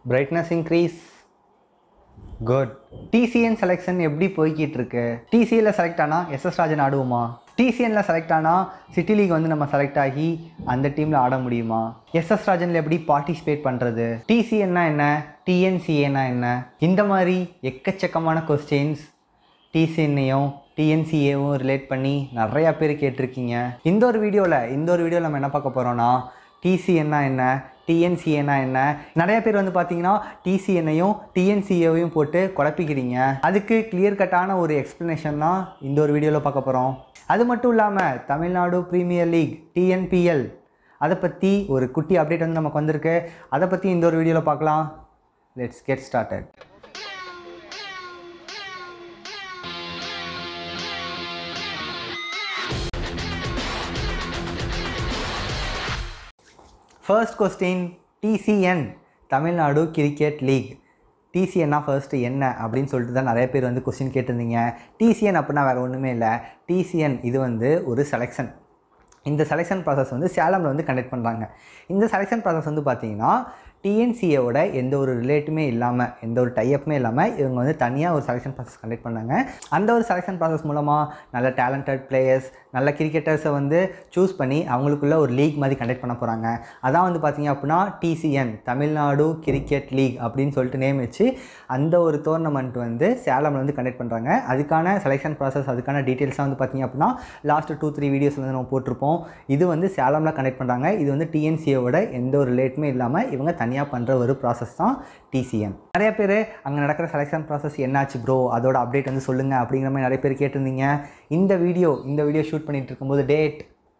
brightness increase good TCN selection எப்படி போய்கிட்டு இருக்கு டிசிஎல்ல செலக்ட் ஆனால் எஸ்எஸ் ராஜன் ஆடுவோமா டிசிஎன்ல செலக்ட் ஆனால் சிட்டி லீக் வந்து நம்ம செலக்ட் ஆகி அந்த டீமில் ஆட முடியுமா எஸ்எஸ் ராஜனில் எப்படி பார்ட்டிசிபேட் பண்ணுறது டிசிஎன்னா என்ன டிஎன்சிஏனா என்ன இந்த மாதிரி எக்கச்சக்கமான கொஸ்டின்ஸ் டிசிஎன்னையும் டிஎன்சிஏவும் ரிலேட் பண்ணி நிறையா பேர் கேட்டிருக்கீங்க இந்த ஒரு வீடியோவில் இந்த ஒரு வீடியோவில் நம்ம என்ன பார்க்க போகிறோன்னா டிசிஎன்னா என்ன டிஎன்சிஏனா என்ன நிறைய பேர் வந்து பார்த்தீங்கன்னா டிசிஎன்னையும் டிஎன்சிஏவையும் போட்டு குழப்பிக்கிறீங்க அதுக்கு கிளியர் கட்டான ஒரு எக்ஸ்ப்ளனேஷன் தான் இந்த ஒரு வீடியோவில் பார்க்க போகிறோம் அது மட்டும் இல்லாமல் தமிழ்நாடு ப்ரீமியர் லீக் டிஎன்பிஎல் அதை பற்றி ஒரு குட்டி அப்டேட் வந்து நமக்கு வந்திருக்கு அதை பற்றி இந்த ஒரு வீடியோவில் பார்க்கலாம் let's get started first question TCN Tamil Nadu cricket league டிசிஎன்னா ஃபர்ஸ்ட்டு என்ன அப்படின்னு சொல்லிட்டு தான் நிறைய பேர் வந்து கொஸ்டின் கேட்டிருந்தீங்க டிசிஎன் அப்படின்னா வேறு ஒன்றுமே இல்லை டிசிஎன் இது வந்து ஒரு செலெக்ஷன் இந்த செலெக்ஷன் ப்ராசஸ் வந்து சேலமில் வந்து கண்டக்ட் பண்ணுறாங்க இந்த செலெக்ஷன் ப்ராசஸ் வந்து பார்த்தீங்கன்னா டிஎன்சிஏவோட எந்த ஒரு ரிலேட்டுமே இல்லாமல் எந்த ஒரு டைப்புமே இல்லாமல் இவங்க வந்து தனியாக ஒரு செலெக்ஷன் ப்ராசஸ் கண்டக்ட் பண்ணாங்க அந்த ஒரு செலெக்ஷன் ப்ராசஸ் மூலமாக நல்ல டேலண்டட் பிளேயர்ஸ் நல்ல கிரிக்கெட்டர்ஸை வந்து சூஸ் பண்ணி அவங்களுக்குள்ள ஒரு லீக் மாதிரி கண்டக்ட் பண்ண போகிறாங்க அதான் வந்து பார்த்தீங்க அப்படின்னா டிசிஎன் தமிழ்நாடு கிரிக்கெட் லீக் அப்படின்னு சொல்லிட்டு நேம் வச்சு அந்த ஒரு டோர்னமெண்ட் வந்து சேலமில் வந்து கண்டக்ட் பண்ணுறாங்க அதுக்கான செலெக்ஷன் ப்ராசஸ் அதுக்கான டீட்டெயில்ஸ்லாம் வந்து பார்த்தீங்க அப்படின்னா லாஸ்ட் டூ த்ரீ வீடியோஸ் வந்து நம்ம போட்டிருப்போம் இது வந்து சேலமில் கண்டக்ட் பண்ணுறாங்க இது வந்து டிஎன்சியோட எந்த ஒரு ரிலேட்டுமே இல்லாமல் இவங்க தனியாக பண்ணுற ஒரு ப்ராசஸ் தான் டிசிஎன் நிறைய பேர் அங்கே நடக்கிற செலெக்ஷன் ப்ராசஸ் என்னாச்சு ப்ரோ அதோட அப்டேட் வந்து சொல்லுங்கள் அப்படிங்கிற மாதிரி நிறைய பேர் கேட்டிருந்தீங்க இந்த வீடியோ இந்த வீடியோ ஷூட் பண்ணிட்டு இருக்கும்போது date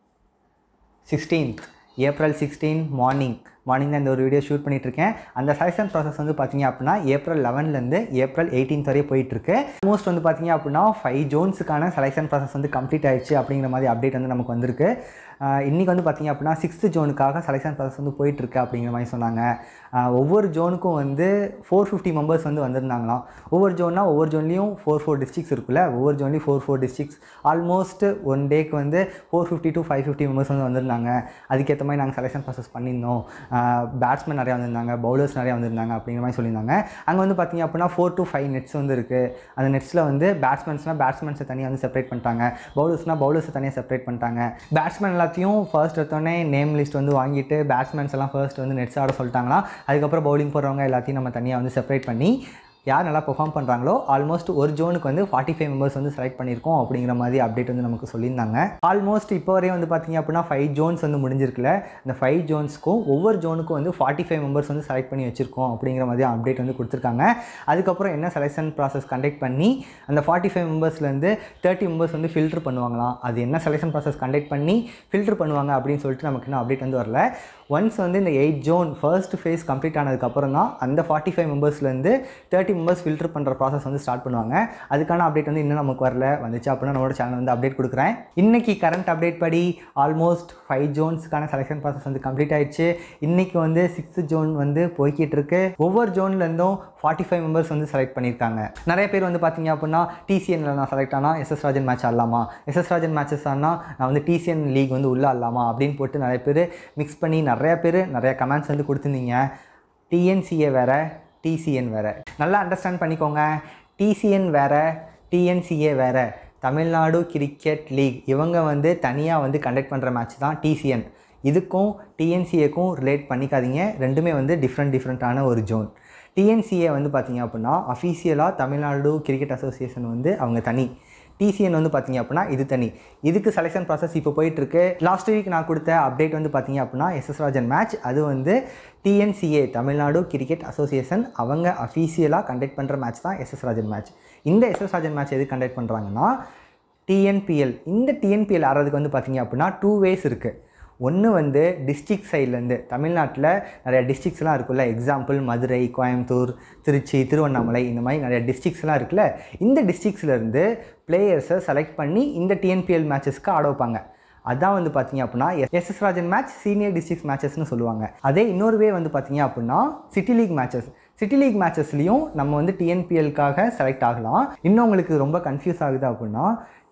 sixteenth April sixteen morning morning தான் இந்த ஒரு வீடியோ ஷூட் பண்ணிட்டு இருக்கேன் அந்த செலெக்ஷன் ப்ராசஸ் வந்து பார்த்தீங்க அப்படின்னா ஏப்ரல் லெவன்லேருந்து ஏப்ரல் எயிட்டீன்த் வரையும் போயிட்டுருக்கு ஆல்மோஸ்ட் வந்து பார்த்தீங்க அப்படின்னா ஃபைவ் ஜோன்ஸுக்கான செலெக்ஷன் ப்ராசஸ் வந்து கம்ப்ளீட் ஆயிடுச்சு அப்படிங்கிற மாதிரி அப்டேட் வந்து நமக்கு வந்திருக்கு ஆஹ் இன்னைக்கு வந்து பார்த்தீங்க அப்படின்னா சிக்ஸ்த்து ஜோனுக்காக செலெக்ஷன் ப்ராசஸ் வந்து போயிட்டுருக்கு அப்படிங்கிற மாதிரி சொன்னாங்க ஆஹ் ஒவ்வொரு ஜோனுக்கும் வந்து ஃபோர் ஃபிஃப்டி மெம்பர்ஸ் வந்து வந்திருந்தாங்களாம் ஒவ்வொரு ஜோன்னா ஒவ்வொரு ஜோன்லேயும் ஃபோர் ஃபோர் டிஸ்ட்ரிக்ஸ் இருக்குல்ல ஒவ்வொரு ஜோன்லேயும் four four districts almost one டேக்கு வந்து four fifty to five fifty members வந்து வந்திருந்தாங்க அதுக்கேற்ற மாதிரி நாங்கள் செலெக்ஷன் ப்ராசஸ் பண்ணியிருந்தோம் பேட்ஸ்மேன் நிறையா வந்திருந்தாங்க பவுலர்ஸ் நிறையா வந்திருந்தாங்க அப்படிங்கிற மாதிரி சொல்லியிருந்தாங்க அங்கே வந்து பார்த்தீங்க அப்படின்னா ஃபோர் டு ஃபைவ் நெட்ஸ் வந்து இருக்குது அந்த நெட்ஸில் வந்து பேட்ஸ்மேன்ஸ்னால் பேட்ஸ்மேன்ஸை தனியாக வந்து செப்பரேட் பண்ணிட்டாங்க பவுலர்ஸ்னால் பவுலர்ஸை தனியாக செப்பரேட் பண்ணிட்டாங்க பேட்ஸ்மேன் எல்லாத்தையும் ஃபர்ஸ்ட் எடுத்தோடனே நேம் லிஸ்ட் வந்து வாங்கிட்டு பேட்ஸ்மேன்ஸ் எல்லாம் ஃபர்ஸ்ட் வந்து நெட்ஸ் ஆட சொல்லிட்டாங்களா அதுக்கப்புறம் பவுலிங் போடுறவங்க எல்லாத்தையும் நம்ம தனியாக வந்து செப்பரேட் பண்ணி யார் நல்லா பெர்ஃபார்ம் பண்ணுறாங்களோ ஆல்மோஸ்ட் ஒரு ஜோனுக்கு வந்து ஃபார்ட்டி ஃபைவ் மெம்பர்ஸ் வந்து செலக்ட் பண்ணியிருக்கோம் அப்படிங்கிற மாதிரி அப்டேட் வந்து நமக்கு சொல்லியிருந்தாங்க ஆல்மோஸ்ட் இப்போ வரையும் வந்து பார்த்தீங்க அப்படின்னா ஃபைவ் ஜோன்ஸ் வந்து முடிஞ்சிருக்குல்ல இந்த ஃபைவ் ஜோன்ஸ்க்கும் ஒவ்வொரு ஜோனுக்கும் வந்து ஃபார்ட்டி ஃபைவ் மெம்பர்ஸ் வந்து செலக்ட் பண்ணி வச்சிருக்கோம் அப்படிங்கிற மாதிரி அப்டேட் வந்து கொடுத்துருக்காங்க அதுக்கப்புறம் என்ன செலெக்ஷன் ப்ராசஸ் கண்டக்ட் பண்ணி அந்த ஃபார்ட்டி ஃபைவ் மெம்பர்ஸ்லேருந்து தேர்ட்டி மெம்பர்ஸ் வந்து ஃபில்டர் பண்ணுவாங்களாம் அது என்ன செலெக்ஷன் ப்ராசஸ் கண்டக்ட் பண்ணி ஃபில்டர் பண்ணுவாங்க அப்படின்னு சொல்லிட்டு நமக்கு இன்னும் அப்டேட் வந்து வரல ஒன்ஸ் வந்து இந்த eight zone first phase complete ஆனதுக்கப்புறம் தான் அந்த ஃபார்ட்டி ஃபைவ் மெம்பர்ஸ்லேருந்து தேர்ட்டி மெம்பர்ஸ் ஃபில்டர் பண்ணுற ப்ராசஸ் வந்து ஸ்டார்ட் பண்ணுவாங்க அதுக்கான அப்டேட் வந்து இன்னும் நமக்கு வரல வந்துச்சு அப்படின்னா நம்மளோட சேனல் வந்து அப்டேட் கொடுக்குறேன் இன்னைக்கு கரண்ட் அப்டேட் படி ஆல்மோஸ்ட் ஃபைவ் ஜோன்ஸ்க்கான செலெக்ஷன் ப்ராசஸ் வந்து கம்ப்ளீட் ஆயிடுச்சு இன்னைக்கு வந்து சிக்ஸ்த் ஜோன் வந்து போய்கிட்டு இருக்கு ஒவ்வொரு ஜோன்லேருந்தும் ஃபார்ட்டி ஃபைவ் மெம்பர்ஸ் வந்து செலக்ட் பண்ணியிருக்காங்க நிறைய பேர் வந்து பார்த்தீங்க அப்படின்னா டிசிஎன்ல நான் செலக்ட் ஆனால் எஸ்எஸ் ராஜன் மேட்ச் ஆடலாமா எஸ்எஸ் ராஜன் மேட்சஸ் ஆனால் நான் வந்து டிசிஎன் லீக் வந்து உள்ள ஆடலாமா அப்படின்னு போட்டு நிறைய பேர் மிக்ஸ் பண்ணி நிறைய பேர் நிறைய கமெண்ட்ஸ் வந்து கொடுத்துருந்தீங்க டிஎன்சிஏ வேற டிசிஎன் வேற நல்லா அண்டர்ஸ்டாண்ட் பண்ணிக்கோங்க டிசிஎன் வேற டிஎன்சிஏ வேற தமிழ்நாடு கிரிக்கெட் லீக் இவங்க வந்து தனியாக வந்து கண்டக்ட் பண்ணுற மேட்ச் தான் டிசிஎன் இதுக்கும் டிஎன்சிஏக்கும் ரிலேட் பண்ணிக்காதீங்க ரெண்டுமே வந்து டிஃப்ரெண்ட் டிஃப்ரெண்ட்டான ஒரு ஜோன் டிஎன்சிஏ வந்து பார்த்தீங்க அப்படின்னா அஃபீஷியலாக தமிழ்நாடு கிரிக்கெட் அசோசியேஷன் வந்து அவங்க தனி டிசிஎன் வந்து பார்த்தீங்க அப்படின்னா இது தனி இதுக்கு செலெக்ஷன் ப்ராசஸ் இப்போ போயிட்டுருக்கு லாஸ்ட் வீக் நான் கொடுத்த அப்டேட் வந்து பார்த்தீங்க அப்படின்னா எஸ்எஸ் ராஜன் மேட்ச் அது வந்து டிஎன்சிஏ தமிழ்நாடு கிரிக்கெட் அசோசியேஷன் அவங்க அஃபீஷியலாக கண்டக்ட் பண்ணுற மேட்ச் தான் எஸ்எஸ் ராஜன் மேட்ச் இந்த எஸ்எஸ் ராஜன் மேட்ச் எது கண்டக்ட் பண்ணுறாங்கன்னா டிஎன்பிஎல் இந்த டிஎன்பிஎல் ஆடுறதுக்கு வந்து பார்த்தீங்க அப்படின்னா டூ வேஸ் இருக்குது ஒன்று வந்து டிஸ்ட்ரிக்ட் சைட்லேருந்து தமிழ்நாட்டில் நிறைய டிஸ்ட்ரிக்ஸ்லாம் இருக்குல்ல எக்ஸாம்பிள் மதுரை கோயம்புத்தூர் திருச்சி திருவண்ணாமலை இந்த மாதிரி நிறைய டிஸ்ட்ரிக்ஸ்லாம் இருக்குல்ல இந்த டிஸ்ட்ரிக்ஸ்லேருந்து பிளேயர்ஸை செலக்ட் பண்ணி இந்த டிஎன்பிஎல் மேட்சஸ்க்கு ஆட வைப்பாங்க அதான் வந்து பார்த்தீங்க அப்படின்னா SS Rajan match senior district மேட்சஸ்னு சொல்லுவாங்க அதே இன்னொரு வே வந்து பார்த்தீங்க அப்படின்னா city league matches city league மேட்சஸ்லையும் நம்ம வந்து டிஎன்பிஎல்காக செலக்ட் ஆகலாம் இன்னும் உங்களுக்கு ரொம்ப கன்ஃபியூஸ் ஆகுது அப்படின்னா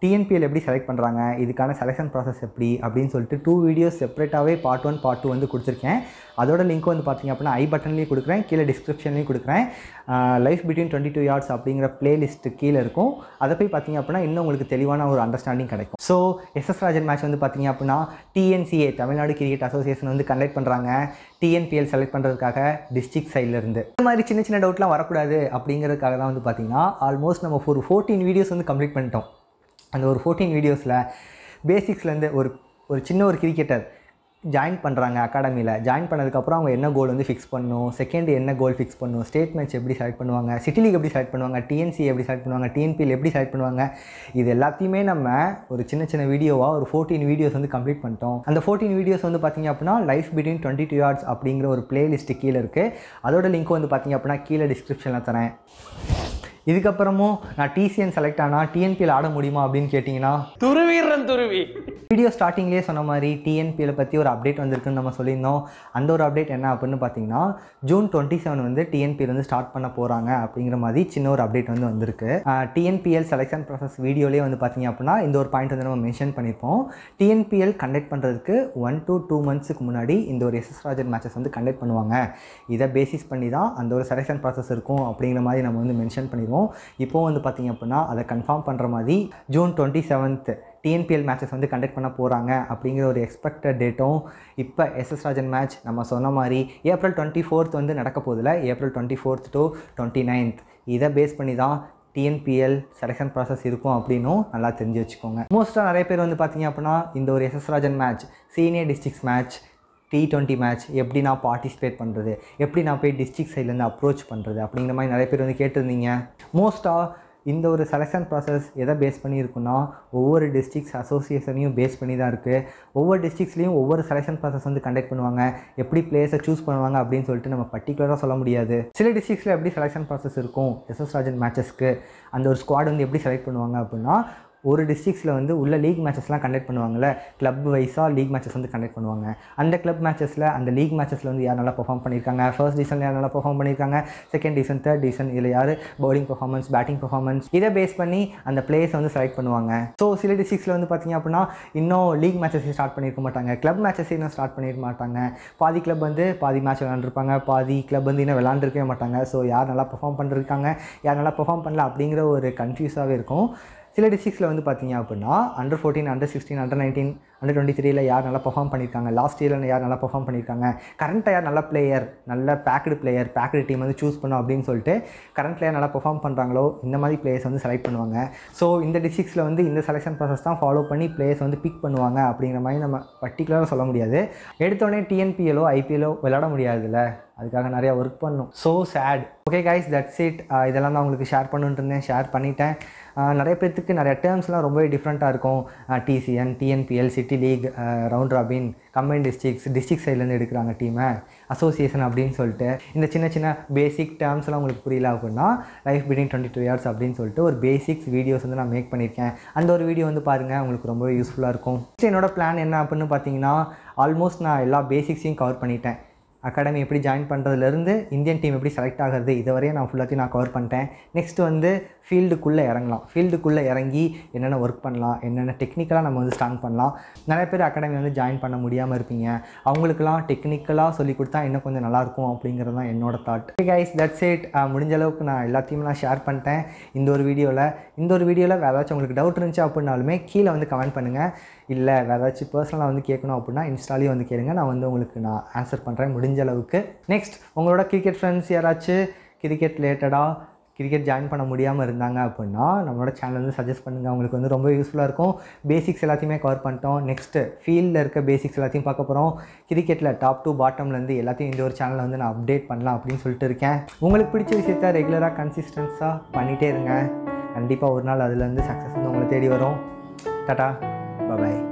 டிஎன்பிஎல் எப்படி செலக்ட் பண்ணுறாங்க இதுக்கான செலெக்ஷன் ப்ராசஸ் எப்படி அப்படின்னு சொல்லிட்டு டூ வீடியோஸ் செப்பரேட்டாகவே பார்ட் ஒன் பார்ட் டூ வந்து கொடுத்துருக்கேன் அதோட லிங்க் வந்து பார்த்தீங்க அப்படின்னா ஐ பட்டன்லேயும் கொடுக்குறேன் கீழே டிஸ்கிரிப்ஷன்லேயும் கொடுக்குறேன் life between twenty two yards அப்படிங்கிற பிளேலிஸ்ட்டு கீழே இருக்கும் அதை போய் பார்த்தீங்க அப்படின்னா இன்னும் உங்களுக்கு தெளிவான ஒரு அண்டர்ஸ்டாண்டிங் கிடைக்கும் ஸோ எஸ்எஸ் ராஜன் மேட்ச் வந்து பார்த்தீங்க அப்படின்னா டிஎன்சிஏ தமிழ்நாடு கிரிக்கெட் அசோசியேஷன் வந்து கண்டக்ட் பண்ணுறாங்க டிஎன்பிஎல் செலக்ட் பண்ணுறதுக்காக டிஸ்ட்ரிக்ட் சைட்லேருந்து இந்த மாதிரி சின்ன சின்ன டவுட்லாம் வரக்கூடாது அப்படிங்கிறதுக்காக தான் வந்து பார்த்தீங்கன்னா ஆல்மோஸ்ட் நம்ம ஒரு ஃபோர்டீன் வீடியோஸ் வந்து கம்ப்ளீட் பண்ணிட்டோம் அந்த ஒரு ஃபோர்டீன் வீடியோஸில் பேசிக்ஸ்லேருந்து ஒரு ஒரு சின்ன ஒரு கிரிக்கெட்டர் ஜாயின் பண்ணுறாங்க அகாடமியில் ஜாயின் பண்ணதுக்கப்புறம் அவங்க என்ன கோல் வந்து ஃபிக்ஸ் பண்ணணும் செகண்ட் என்ன கோல் ஃபிக்ஸ் பண்ணணும் ஸ்டேட் மேட்ச் எப்படி செலக்ட் பண்ணுவாங்க சிட்டி லீக் எப்படி செலக்ட் பண்ணுவாங்க டிஎன்சி எப்படி செலக்ட் பண்ணுவாங்க டிஎன்பிஎல் எப்படி செலக்ட் பண்ணுவாங்க இது எல்லாத்தையுமே நம்ம ஒரு சின்ன சின்ன வீடியோவாக ஒரு ஃபோர்டீன் வீடியோஸ் வந்து கம்ப்ளீட் பண்ணிட்டோம் அந்த ஃபோர்டீன் வீடியோஸ் வந்து பார்த்தீங்க அப்படின்னா life between twenty two yards அப்படிங்கிற ஒரு பிளேலிஸ்ட்டு கீழே இருக்குது அதோட லிங்க் வந்து பார்த்தீங்க அப்படின்னா கீழே டிஸ்கிரிப்ஷனில் தரேன் இதுக்கப்புறமும் நான் டிசிஎன் செலக்ட் ஆனால் டிஎன்பிஎல் ஆட முடியுமா அப்படின்னு கேட்டிங்கன்னா துருவீரன் துருவி வீடியோ ஸ்டார்டிங்லேயே சொன்ன மாதிரி டிஎன்பிஎல் பற்றி ஒரு அப்டேட் வந்திருக்குன்னு நம்ம சொல்லியிருந்தோம் அந்த ஒரு அப்டேட் என்ன அப்படின்னு பார்த்தீங்கன்னா ஜூன் டுவெண்ட்டி செவன் வந்து டிஎன்பிஎல் வந்து ஸ்டார்ட் பண்ண போகிறாங்க அப்படிங்கிற மாதிரி சின்ன ஒரு அப்டேட் வந்து வந்திருக்கு டிஎன்பிஎல் செலெக்ஷன் ப்ராசஸ் வீடியோலேயே வந்து பார்த்தீங்க அப்படின்னா இந்த ஒரு பாயிண்ட் வந்து நம்ம மென்ஷன் பண்ணியிருப்போம் டிஎன்பிஎல் கண்டக்ட் பண்ணுறதுக்கு ஒன் to டூ மந்த்ஸுக்கு முன்னாடி இந்த ஒரு எஸ்எஸ் ராஜன் மேட்சஸ் வந்து கண்டக்ட் பண்ணுவாங்க இதை பேசிஸ் பண்ணி தான் அந்த ஒரு செலெக்ஷன் ப்ராசஸ் இருக்கும் அப்படிங்கிற மாதிரி நம்ம வந்து மென்ஷன் பண்ணிடுவோம் இப்போ வந்து பார்த்தீங்க அப்படின்னா அதை கன்ஃபார்ம் பண்ணுற மாதிரி June twenty seventh TNPL matches வந்து கண்டக்ட் பண்ண போகிறாங்க அப்படிங்கிற ஒரு எக்ஸ்பெக்டட் டேட்டும் இப்போ எஸ்எஸ் ராஜன் மேட்ச் நம்ம சொன்ன மாதிரி ஏப்ரல் டுவெண்ட்டி ஃபோர்த் வந்து நடக்க போதில் April twenty fourth to twenty ninth இதை பேஸ் பண்ணி தான் டிஎன்பிஎல் செலெக்ஷன் ப்ராசஸ் இருக்கும் அப்படின்னும் நல்லா தெரிஞ்சு வச்சுக்கோங்க மோஸ்ட்டாக நிறைய பேர் வந்து பார்த்தீங்க அப்படின்னா இந்த ஒரு SS Rajan match senior districts match T twenty match எப்படி நான் பார்ட்டிசிபேட் பண்ணுறது எப்படி நான் போய் டிஸ்ட்ரிக்ட் சைட்லேருந்து அப்ரோச் பண்ணுறது அப்படிங்கிற மாதிரி நிறைய பேர் வந்து கேட்டிருந்தீங்க மோஸ்ட்டாக இந்த ஒரு செலெக்ஷன் ப்ராசஸ் எதை பேஸ் பண்ணி இருக்குன்னா ஒவ்வொரு டிஸ்ட்ரிக்ஸ் அசோசியேஷனையும் பேஸ் பண்ணி தான் இருக்குது ஒவ்வொரு டிஸ்ட்ரிக்ஸ்லேயும் ஒவ்வொரு செலெக்ஷன் ப்ராசஸ் வந்து கண்டக்ட் பண்ணுவாங்க எப்படி பிளேயர்ஸை சூஸ் பண்ணுவாங்க அப்படின்னு சொல்லிட்டு நம்ம பர்டிகுலராக சொல்ல முடியாது சில டிஸ்ட்ரிக்ஸில் எப்படி செலெக்ஷன் ப்ராசஸ் இருக்கும் எஸ்எஸ் ராஜன் மேட்சஸ்க்கு அந்த ஒரு ஸ்குவாட் வந்து எப்படி செலக்ட் பண்ணுவாங்க அப்படின்னா ஒரு டிஸ்ட்ரிக்ஸில் வந்து உள்ள லீக் மேட்சஸ்லாம் கண்டக்ட் பண்ணுவாங்கல்ல கிளப் வைஸாக லீக் மேட்சஸ் வந்து கண்டக்ட் பண்ணுவாங்க அந்த கிளப் மேட்சஸில் அந்த லீக் மேட்சஸில் வந்து யார் நல்லா பெர்ஃபார்ம் பண்ணியிருக்காங்க ஃபர்ஸ்ட் டிவிஷனில் யார் நல்லா பெர்ஃபார்ம் பண்ணியிருக்காங்க செகண்ட் டிவிஷன் தேர்ட் டிவிஷன் இதில் யார் பவுலிங் பெர்ஃபார்மன்ஸ் பேட்டிங் பெர்ஃபார்மன்ஸ் இதை பேஸ் பண்ணி அந்த பிளேயர்ஸ் வந்து செலக்ட் பண்ணுவாங்க ஸோ சில டிஸ்ட்ரிக்ஸில் வந்து பார்த்தீங்க அப்படின்னா இன்னும் லீக் மேட்சஸ் ஸ்டார்ட் பண்ணியிருக்க மாட்டாங்க கிளப் மேட்சஸ் இன்னும் ஸ்டார்ட் பண்ணியிருக்க மாட்டாங்க பாதி கிளப் வந்து பாதி மேட்ச் விளாண்டுருப்பாங்க பாதி கிளப் வந்து இன்னும் விளாண்டுருக்கவே மாட்டாங்க ஸோ யார் நல்லா பெர்ஃபார்ம் பண்ணிருக்காங்க யார் நல்லா பெர்ஃபார்ம் பண்ணல அப்படிங்கிற ஒரு கன்ஃபியூஸாகவே இருக்கும் சில டிஸ்ட்ரிக்ஸில் வந்து பார்த்தீங்க அப்படின்னா under fourteen under sixteen under nineteen under twenty த்ரீல யார் நல்லா பெர்ஃபார்ம் பண்ணியிருக்காங்க லாஸ்ட் இயரில் யார் நல்லா பெர்ஃபார்ம் பண்ணியிருக்காங்க கரண்ட்டாக யார் நல்ல பிளேயர் நல்ல பேக்கடு பிளேயர் பேக்கடு டீம் வந்து சூஸ் பண்ணோம் அப்படின்னு சொல்லிட்டு கரண்ட் பிளேயர் நல்லா பெர்ஃபார்ம் பண்ணுறாங்களோ இந்த மாதிரி பிளேயர்ஸ் வந்து செலக்ட் பண்ணுவாங்க ஸோ இந்த டிஸ்ட்ரிக்ஸில் வந்து இந்த செலெக்ஷன் ப்ராசஸ் தான் ஃபாலோ பண்ணி பிளேயர்ஸ் வந்து பிக் பண்ணுவாங்க அப்படிங்கிற மாதிரி நம்ம பர்டிகுலராக சொல்ல முடியாது எடுத்தோடனே டிஎன்பிஎலோ ஐபிஎலோ விளாட முடியாதுல்ல அதுக்காக நிறையா ஒர்க் பண்ணும் so sad okay guys that's it இதெல்லாம் தான் உங்களுக்கு ஷேர் பண்ணுன்ட்டு இருந்தேன் ஷேர் பண்ணிட்டேன் ஆஹ் நிறைய பேர்த்துக்கு நிறைய டேர்ம்ஸ்லாம் ரொம்பவே டிஃப்ரெண்ட்டாக இருக்கும் TCN TNPL city league round robin combine districts district சைட்லேருந்து எடுக்கிறாங்க டீமை அசோசியேஷன் அப்படின்னு சொல்லிட்டு இந்த சின்ன சின்ன பேசிக் டேர்ம்ஸ்லாம் உங்களுக்கு புரியல அப்படின்னா life between twenty two years அப்படின்னு சொல்லிட்டு ஒரு பேசிக்ஸ் வீடியோஸ் வந்து நான் மேக் பண்ணியிருக்கேன் அந்த ஒரு வீடியோ வந்து பாருங்கள் உங்களுக்கு ரொம்பவே யூஸ்ஃபுல்லாக இருக்கும் Next என்னோட பிளான் என்ன அப்படின்னு பார்த்தீங்கன்னா ஆல்மோஸ்ட் நான் எல்லா பேசிக்ஸையும் கவர் பண்ணிட்டேன் அகாடமி எப்படி ஜாயின் பண்ணுறதுலேருந்து இந்தியன் டீம் எப்படி செலக்ட் ஆகிறது இது வரையும் நான் ஃபுல்லாத்தையும் நான் கவர் பண்ணிட்டேன் நெக்ஸ்ட் வந்து ஃபீல்டுக்குள்ளே இறங்கலாம் ஃபீல்டுக்குள்ளே இறங்கி என்னென்ன ஒர்க் பண்ணலாம் என்னென்ன டெக்னிக்கலாக நம்ம வந்து ஸ்ட்ராங் பண்ணலாம் நிறைய பேர் அகாடமி வந்து ஜாயின் பண்ண முடியாமல் இருப்பீங்க அவங்களுக்குலாம் டெக்னிக்கலாக சொல்லி கொடுத்தா இன்னும் கொஞ்சம் நல்லாயிருக்கும் அப்படிங்கிறது தான் என்னோட தாட் கைஸ் தட்ஸ் இட் முடிஞ்ச அளவுக்கு நான் எல்லாத்தையும் நான் ஷேர் பண்ணிட்டேன் இந்த ஒரு வீடியோவில் இந்த ஒரு வீடியோவில் வேறு ஏதாச்சும் உங்களுக்கு டவுட் இருந்துச்சு அப்படின்னாலுமே கீழே வந்து கமெண்ட் பண்ணுங்கள் இல்லை வேறு ஏதாச்சும் பர்சனலாக வந்து கேட்கணும் அப்படின்னா இன்ஸ்டாலேயும் வந்து கேளுங்க நான் வந்து உங்களுக்கு நான் ஆன்சர் பண்ணுறேன் முடிஞ்ச அளவுக்கு நெக்ஸ்ட் உங்களோட கிரிக்கெட் ஃப்ரெண்ட்ஸ் யாராச்சும் கிரிக்கெட் ரிலேட்டடாக கிரிக்கெட் ஜாயின் பண்ண முடியாமல் இருந்தாங்க அப்படின்னா நம்மளோட சேனல் வந்து சஜஸ்ட் பண்ணுங்கள் அவங்களுக்கு வந்து ரொம்ப யூஸ்ஃபுல்லாக இருக்கும் பேசிக்ஸ் எல்லாத்தையுமே கவர் பண்ணிட்டோம் நெக்ஸ்ட்டு ஃபீல்டில் இருக்க பேசிக்ஸ் எல்லாத்தையும் பார்க்க போகிறோம் கிரிக்கெட்டில் டாப் டு பாட்டம்லேருந்து எல்லாத்தையும் இந்த ஒரு சேனலில் வந்து நான் அப்டேட் பண்ணலாம் அப்படின்னு சொல்லிட்டு இருக்கேன் உங்களுக்கு பிடிச்ச விஷயத்த ரெகுலராக கன்சிஸ்டன்ஸாக பண்ணிகிட்டே இருங்க கண்டிப்பாக ஒரு நாள் அதுலேருந்து சக்ஸஸ் வந்து உங்களை தேடி வரும் டாட்டா பாய்